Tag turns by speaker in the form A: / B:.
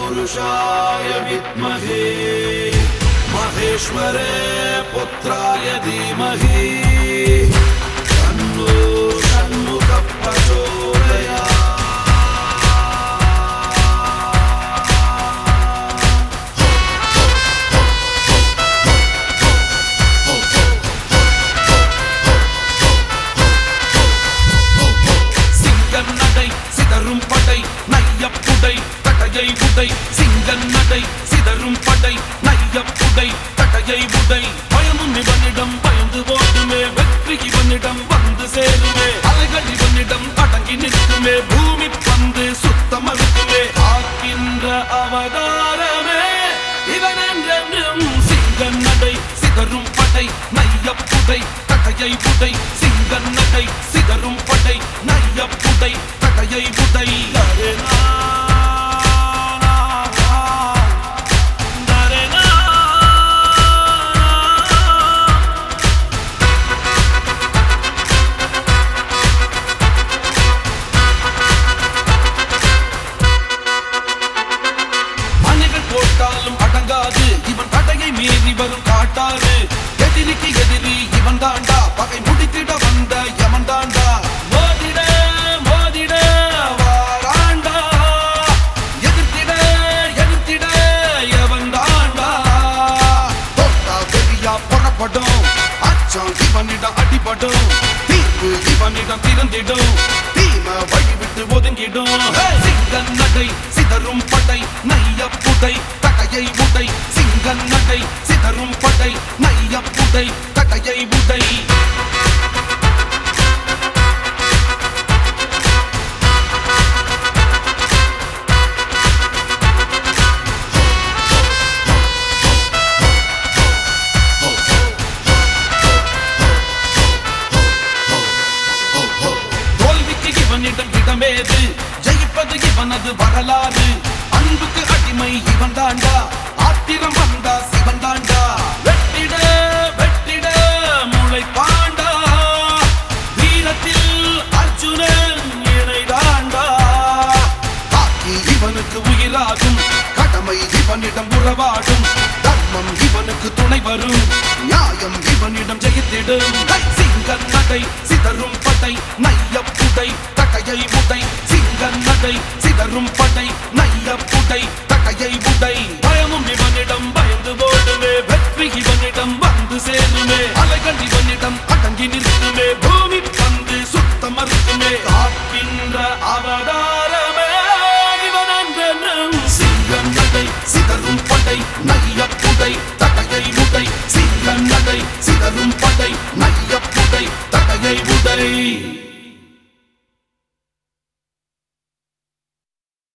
A: पुरुषाय विद्महे महेश्वरे पुत्राय धीमहि तन्नो षण्मुखः प्रचोदयात्
B: சிங்கன் நடை சிதறும் படை நையப்புடை தடையை உடை சிங்கன் நடை சிதறும் படை நையப்புடை தடையை உடை பயமும் இவனிடம் பயந்து ஓடுமே வெற்றி இவனிடம் வந்து சேருமே அலைகள் இவனிடம் அடங்கி நிற்குமே பூமி பந்து சுத்தம் அழுக்குமே காக்கின்ற அவதாரமே இவன் என்றென்றும் சிங்கன் நடை சிதறும் படை நையப்புடை தடையை உடை சிங்கன் நடை சிதறும் படை நையப்புடை தடையை உடை தரேனா, தரேனா. அணைகள் போட்டாலும் அடங்காது இவன் தடையை மீறி வரும் காட்டாது எதிரிக்கு எதிரி இவன் தாண்டா பகை முடித்திட வந்த யமன் தாண்டா மோதிட மோதிட வாராண்டா எதிர்த்திட எதிர்த்திட எவன் தாண்டா தொட்டா வெறியா புறப்படும் அச்சம் இவனிடம் அடிபடும் தீர்வு இவனிடம் திறந்திடும் தீம வழி விட்டு ஒதுங்கிடும் சிங்கன் நடை சிதறும் படை நைய புடை தடையை உடை சிங்கன் நடை சிதறும் படை நைய புடை தடையை உடை தோல்விக்கு இவனிடம் இடமேது ஜெயிப்பது இவனது வரலாறு அன்புக்கு அடிமை இவன் தாண்டா ஆத்திரம் வந்தா சிவன் தாண்டா வெட்டிட வெட்டிட முளை பாண்டா வீரத்தில் அர்ஜுனன் இணை தாண்டா காக்கி இவனுக்கு உயிராகும் கடமை இவனிடம் உறவாடும் தர்மம் இவனுக்கு துணை வரும் நியாயம் இவனிடம் ஜெயித்திடும் சிங்கன் நடை சிதறும் படை நைய புடை தகையை உடை சிங்கன் நடை சிதறும் படை நைய புடை தகையை உடை பயமும் இவனிடம் பயந்து ஓடுமே வெற்றி இவனிடம் வந்து சேருமே அலைகள் இவனிடம் அடங்கி நிற்குமே பூமி பந்து சுத்தம் மறுக்குமே காக்கின்ற அவதாரமே இவன் என்றென்றும் சிங்கம் நடை சிதறும் படை நைய புடை தடையை உடை சிங்கம் நடை சிதறும் படை நைய புடை தடையை உடை